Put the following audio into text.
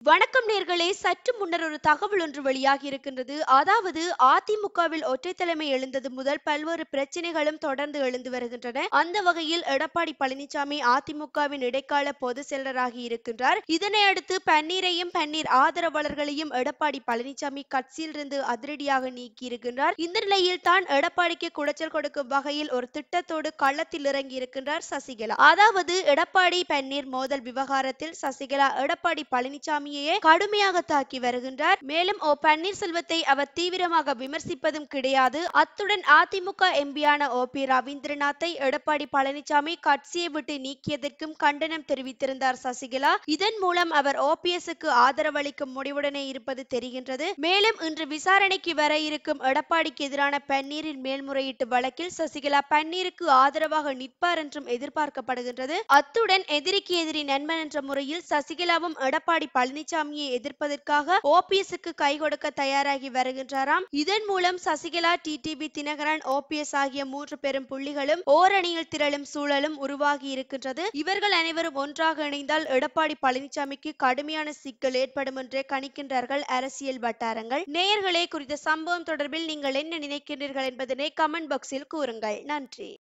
வணக்கம் நேர்களே சற்று முன்னர் ஒரு தகவல் ஒன்று வெளியாகி இருக்கின்றது அதாவது அதிமுகவில் ஒற்றை தலைமை எழுந்தது முதல் பல்வேறு பிரச்சனைகளும் தொடர்ந்து எழுந்து வருகின்றன அந்த வகையில் எடப்பாடி பழனிசாமி அதிமுகவின் இடைக்கால பொதுச் செயலராகி இருக்கின்றார் இதனை அடுத்து பன்னீரையும் பன்னீர் ஆதரவாளர்களையும் எடப்பாடி பழனிசாமி கட்சியிலிருந்து அதிரடியாக நீக்கி இருக்கின்றார் இந்த நிலையில் தான் எடப்பாடிக்கு குடைச்சல் கொடுக்கும் வகையில் ஒரு திட்டத்தோடு களத்தில் இறங்கி இருக்கின்றார் சசிகலா அதாவது எடப்பாடி பன்னீர் மோதல் விவகாரத்தில் சசிகலா எடப்பாடி பழனிசாமியையே கடுமையாக தாக்கி வருகின்றார் மேலும் ஓ பன்னீர்செல்வத்தை அவர் தீவிரமாக விமர்சிப்பதும் கிடையாது அத்துடன் அதிமுக எம்பியான ஓ பி ரவீந்திரநாத்தை எடப்பாடி பழனிசாமி கட்சியை விட்டு நீக்கியதற்கும் கண்டனம் தெரிவித்திருந்தார் சசிகலா இதன் மூலம் அவர் ஓபிஎஸ்க்கு ஆதரவளிக்கும் முடிவுடனே இருப்பது தெரிகின்றது மேலும் இன்று விசாரணைக்கு வர இருக்கும் எடப்பாடிக்கு எதிரான பன்னீரின் மேல்முறையீட்டு வழக்கில் சசிகலா பன்னீருக்கு ஆதரவாக நிற்பார் என்றும் எதிர்பார்க்கப்படுகின்றது அத்துடன் எதிரிக்கு எதிரி நண்பன் என்ற முறையில் சசிகலாவும் எடப்பாடி பழனிசாமியை எதிர்ப்பதற்காக ஓபிஎஸ்க்கு கை கொடுக்க தயாராகி வருகின்றாராம் இதன் மூலம் சசிகலா டிடிவி தினகரன் ஓபிஎஸ் ஆகிய மூன்று பெரும் புள்ளிகளும் ஓரணியில் திரளும் சூழலும் உருவாகி இருக்கின்றது இவர்கள் அனைவரும் ஒன்றாக இணைந்தால் எடப்பாடி பழனிசாமிக்கு கடுமையான சிக்கல் ஏற்படும் என்றே கணிக்கின்றார்கள் அரசியல் வட்டாரங்கள் நேயர்களே குறித்த சம்பவம் தொடர்பில் நீங்கள் என்ன நினைக்கின்றீர்கள் என்பதனை கமெண்ட் பாக்ஸில் கூறுங்கள் நன்றி